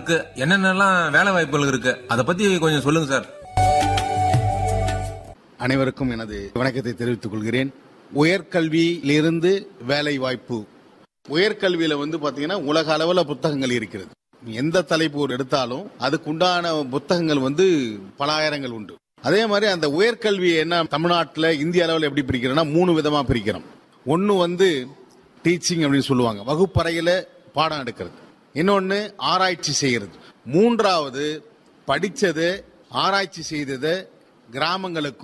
இருக்கு என்னென்னலாம் வேலை வாய்ப்புகள் இருக்கு அதை பத்தி கொஞ்சம் சொல்லுங்க சார் அனைவருக்கும் எனது வணக்கத்தை தெரிவித்துக் கொள்கிறேன் உயர்கல்வியிலிருந்து வேலை வாய்ப்பு உயர்கல்வியில வந்து பாத்தீங்கன்னா உலக அளவுல புத்தகங்கள் இருக்கிறது எந்த தலைப்பு ஒரு எடுத்தாலும் அதுக்குண்டான புத்தகங்கள் வந்து பல ஆயிரங்கள் உண்டு அதே மாதிரி அந்த உயர்கல்வி என்ன தமிழ்நாட்டில் இந்திய அளவில் எப்படி பிரிக்கிறோம்னா மூணு விதமா பிரிக்கிறோம் ஒன்னு வந்து டீச்சிங் அப்படின்னு சொல்லுவாங்க வகுப்பறையில பாடம் எடுக்கிறது இன்னொன்னு ஆராய்ச்சி செய்யறது மூன்றாவது படிச்சது ஆராய்ச்சி செய்தது கிராமங்களுக்கும்